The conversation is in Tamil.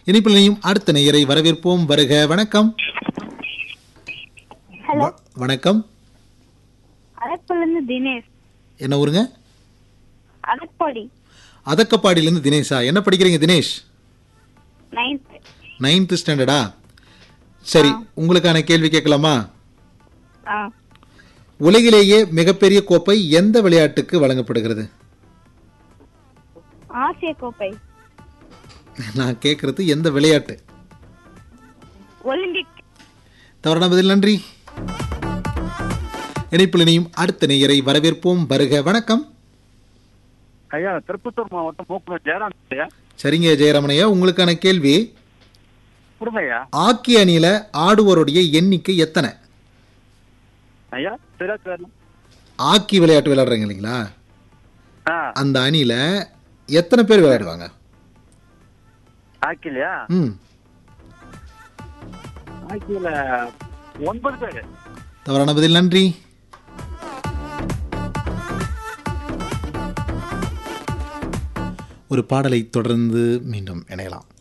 இனிப்பிலையும் அடுத்த நேயரை வரவேற்போம் வருக வணக்கம் ஹலோ வ- வணக்கம் அலப்பலேருந்து தினேஷ் என்ன ஊருங்க அலப்பாடி அதக்கப்பாடியிலேருந்து தினேஷா என்ன படிக்கிறீங்க தினேஷ் நைன்த் நைன்த் ஸ்டாண்டர்டா சரி உங்களுக்கான கேள்வி கேட்கலாமா ஆ உலகிலேயே மிகப்பெரிய கோப்பை எந்த விளையாட்டுக்கு வழங்கப்படுகிறது ஆசிய கோப்பை நான் கேட்கறது எந்த விளையாட்டு ஒலிம்பிக் தவறான பதில் நன்றி இணைப்பில் இணையும் அடுத்த நேயரை வரவேற்போம் வருக வணக்கம் ஐயா திருப்பத்தூர் மாவட்டம் மூக்குனூர் ஜெயராம் ஐயா சரிங்க ஜெயரமணையா உங்களுக்கான கேள்வி கொடுங்க ஐயா ஆக்கி அணியில ஆடுவோருடைய எண்ணிக்கை எத்தனை ஐயா சரியா தெரியல ஆக்கி விளையாட்டு விளையாடுறீங்க இல்லைங்களா ஆ அந்த அணியில எத்தனை பேர் விளையாடுவாங்க ஆக்கிலையா ம் ஆக்கியில ஒன்பது பேர் தவறான பதில் நன்றி ஒரு பாடலை தொடர்ந்து மீண்டும் இணையலாம்